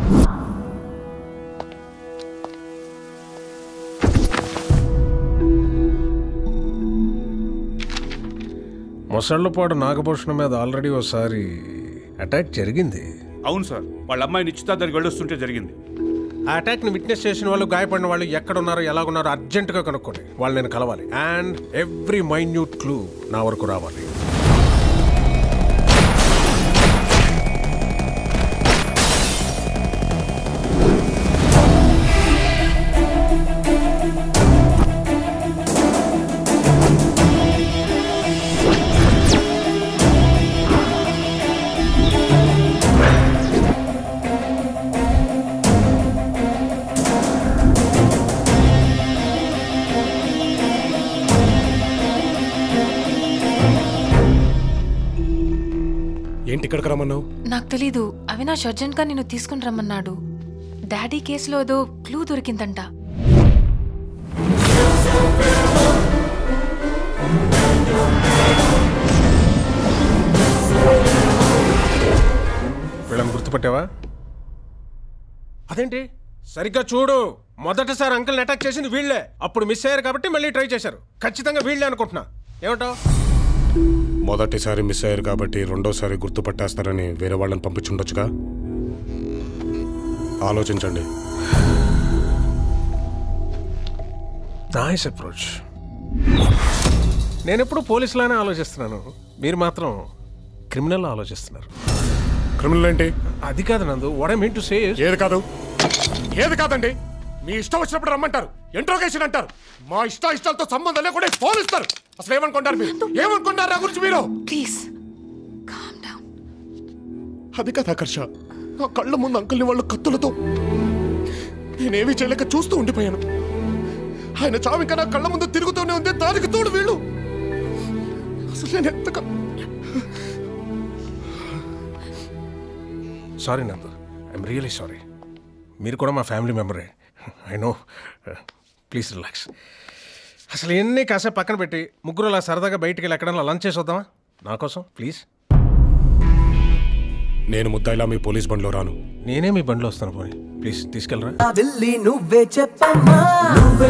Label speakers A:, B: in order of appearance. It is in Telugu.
A: మొసళ్ళపాడు నాగభూషణం మీద ఆల్రెడీ ఒకసారి అటాక్ జరిగింది
B: అవును సార్ వాళ్ళ అమ్మాయి నిశ్చితార్థానికి వెళ్ళొస్తుంటే జరిగింది
A: ఆ అటాక్ని విట్నెస్ చేసిన వాళ్ళు గాయపడిన వాళ్ళు ఎక్కడ ఉన్నారో ఎలా ఉన్నారో అర్జెంటుగా కనుక్కోండి వాళ్ళు నేను కలవాలి అండ్ ఎవ్రీ మైన్యూట్ క్లూ నా వరకు రావాలి
C: ఏంటి ఇక్కడికి రమ్మన్నావు
D: నాకు తెలీదు అవినాష్ అర్జెంట్గా నిన్ను తీసుకుని రమ్మన్నాడు డాడీ కేసులో ఏదో క్లూ దొరికిందంట
A: వీళ్ళని గుర్తుపట్టావా అదేంటి సరిగ్గా చూడు మొదటిసారి అంకుల్ని అటాక్ చేసింది వీళ్ళే అప్పుడు మిస్ అయ్యారు కాబట్టి మళ్ళీ ట్రై చేశారు ఖచ్చితంగా వీళ్ళే అనుకుంటున్నా ఏమంటావు
C: మొదటిసారి మిస్ అయ్యారు కాబట్టి రెండోసారి గుర్తుపట్టేస్తారని వేరే వాళ్ళని పంపించుండొచ్చుగా ఆలోచించండి
A: నైస్ అప్రోచ్ నేను ఎప్పుడు పోలీసులానే ఆలోచిస్తున్నాను మీరు మాత్రం క్రిమినల్ ఆలోచిస్తున్నారు
C: క్రిమినల్ ఏంటి
A: అది కాదు Nandu what I mean to say
C: ఏది కాదు ఏది కాదండి మీ ఇష్టం వచ్చినప్పుడు రమ్మంటారు ఇంట్రోగేషన్ అంటారు మా ఇష్ట ఇష్టాలతో సంబంధం లేకుండా ఫోన్ ఇస్తారు అసలు ఏమనుకుంటారు మీరు ఏమనుకుంటారు నా గురించి మీరు
D: ప్లీజ్
C: అది కదా ఆకర్ష నా కళ్ళ ముందు అంకుల్ని వాళ్ళు కత్తులతో నేనేమీ చేయలేక చూస్తూ ఉండిపోయాను ఆయన చావు ఇంకా నా కళ్ళ ముందు తిరుగుతూనే ఉంది దానికి తోడు వీళ్ళు అసలు నేను ఎంతగా
A: సారీ నందు ఐఎమ్ రియలీ సారీ మీరు కూడా మా ఫ్యామిలీ మెంబరే ఐ నో ప్లీజ్ రిలాక్స్ అసలు ఎన్ని కాసేపు పక్కన పెట్టి ముగ్గురు అలా సరదాగా బయటికి వెళ్ళి ఎక్కడన్నా లంచ్ చేసి వద్దామా నా కోసం ప్లీజ్
C: నేను ముద్దాయిలా మీ పోలీస్ బండిలో రాను
A: నేనే మీ బండిలో వస్తాను పోనీ ప్లీజ్ తీసుకెళ్ళరా
E: ఆ విల్లి నువ్వే చెప్పమ్మా నువ్వే